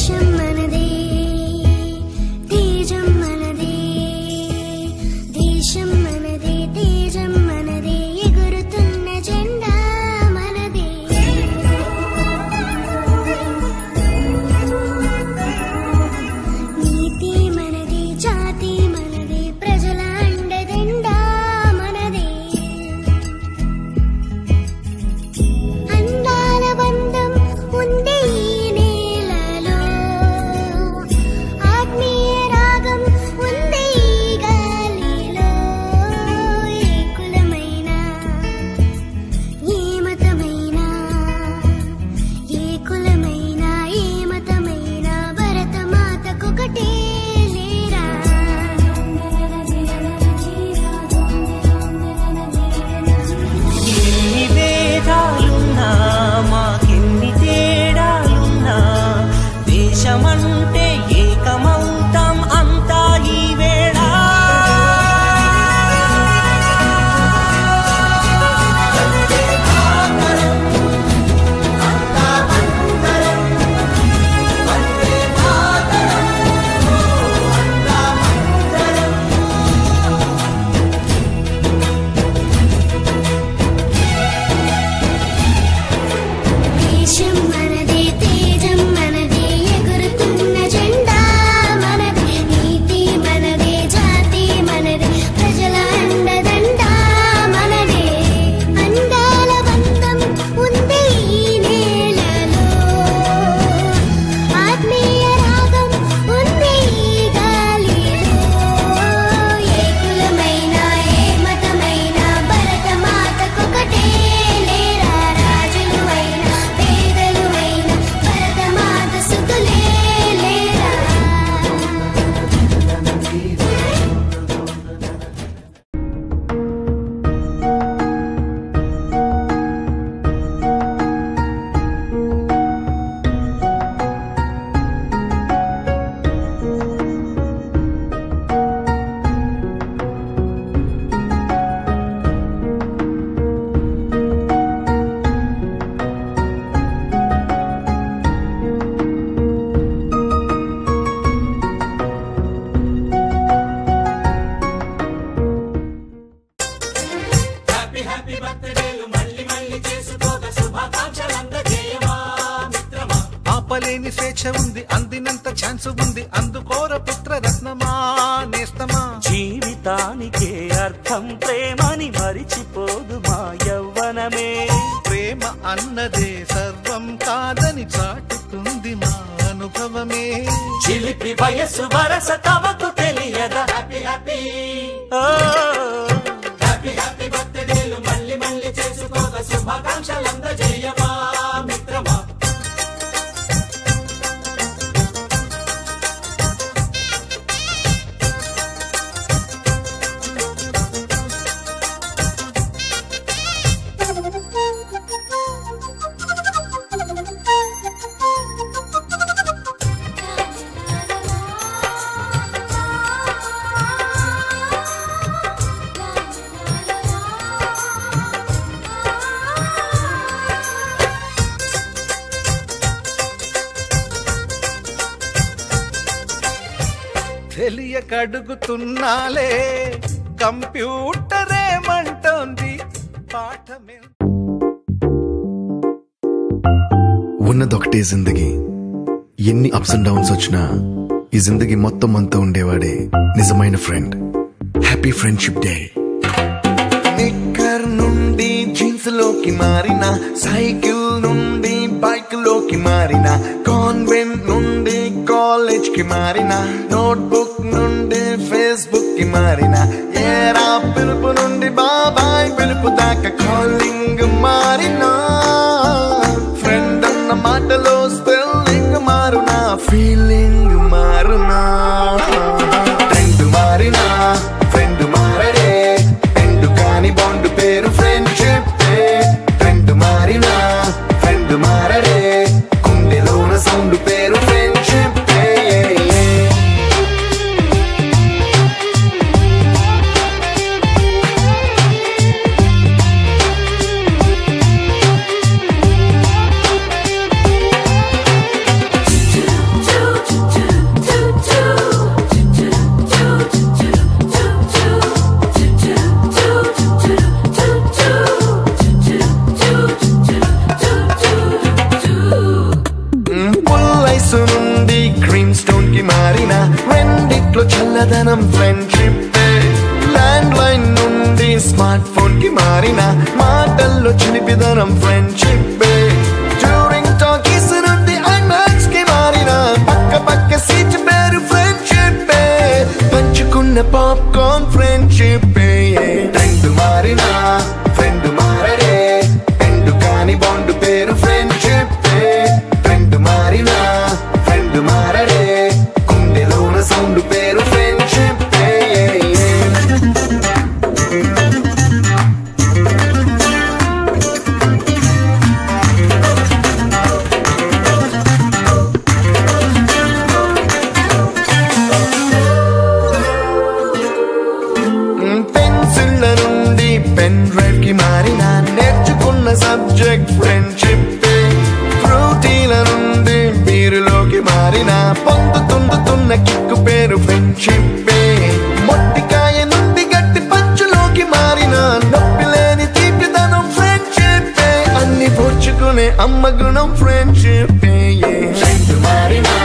దేశం మనదే తేజం మనదే దేశం మనదే తేజం మనదే ఎగురుతున్న జెండా మనదే నీతి మనదే జాతి మనదే ప్రజల అండదండా మనదే అందాల బంధం ఉంది ఈ నేలలో ఆత్మీయ రాగం ఉంది ఈ గాలిలో ఏ కులమైనా ఏ మతమైనా ఏ కులమైనా ఏ మతమైనా భరతమాతకొకటే లేరా ఎన్ని భేదాలున్నా మాకెన్ని తేడాలున్నా దేశమంటే ఏకమౌతాం అంతా ఈ వేళ దేశం మనదే తేజం మనదే ఎగురుతున్న జెండా మనదే నీతి మనదే జాతి మనదే ప్రజల అండదండా మనదే అందాల బంధం ఉంది ఈ నేలలో ఆత్మీయ రాగం ఉంది ఈ గాలిలో ఏ కులమైనా ఏ మతమైనా భరతమాతకొకటే లేరా రాజులు అయినా పేదలు అయినా భరతమాత సుతులే లేరా ఆపలేని స్వేచ్ఛ ఉంది అందినంత ఛాన్స్ ఉంది అందుకోర పుత్ర రత్నమా నేస్తమా జీవితానికే అర్థం ప్రేమని మరిచిపోదు మా యవ్వనమే ప్రేమ అన్నదే సర్వం కాదని చాటుతుంది మా అనుభవమే చిలిపి వయస్సు వరస తమకు తెలియదా హ్యాపీ హ్యాపీ హ్యాపీ హ్యాపీ బర్త్డేలు మళ్ళీ మళ్ళీ చేసుకోగా శుభాకాంక్షలు అందజేయమా మిత్రమా తెలియక అడుగుతున్నాలే కంప్యూటర్ ఏమంటోంది పాఠమే ఉన్నదొకటే జిందగీ ఎన్ని అప్స్ అండ్ డౌన్స్ వచ్చినా ఈ జిందగీ మొత్తం అంతా ఉండేవాడే నిజమైన ఫ్రెండ్ హ్యాపీ ఫ్రెండ్షిప్ డే నిక్కర్ నుండి జీన్స్ లోకి మారిన సైకిల్ నుండి బైక్ లోకి మారిన కాన్వెంట్ నుండి కాలేజ్ కి మారిన నోట్బుక్ నుండి ఫేస్బుక్ కి మారిన ఏరా పిలుపు నుండి బాబాయ్ పిలుపు దాకా కాలింగ్ మారిన ఫ్రెండ్ అన్న మాటలో స్పెల్లింగ్ మారునా ఫీలింగ్ మారునా ట్రెండ్ మారినా ఫ్రెండ్ మారడే ఎండు కాని బాండ్ పేరు ఫ్రెండ్షిప్ ట్రెండ్ మారినా ఫ్రెండ్ మారడే గుండెలోన సౌండ్ పేరు ఫ్రెండ్షిప్ గుణం ఫ్రెండ్షిప్ మారినా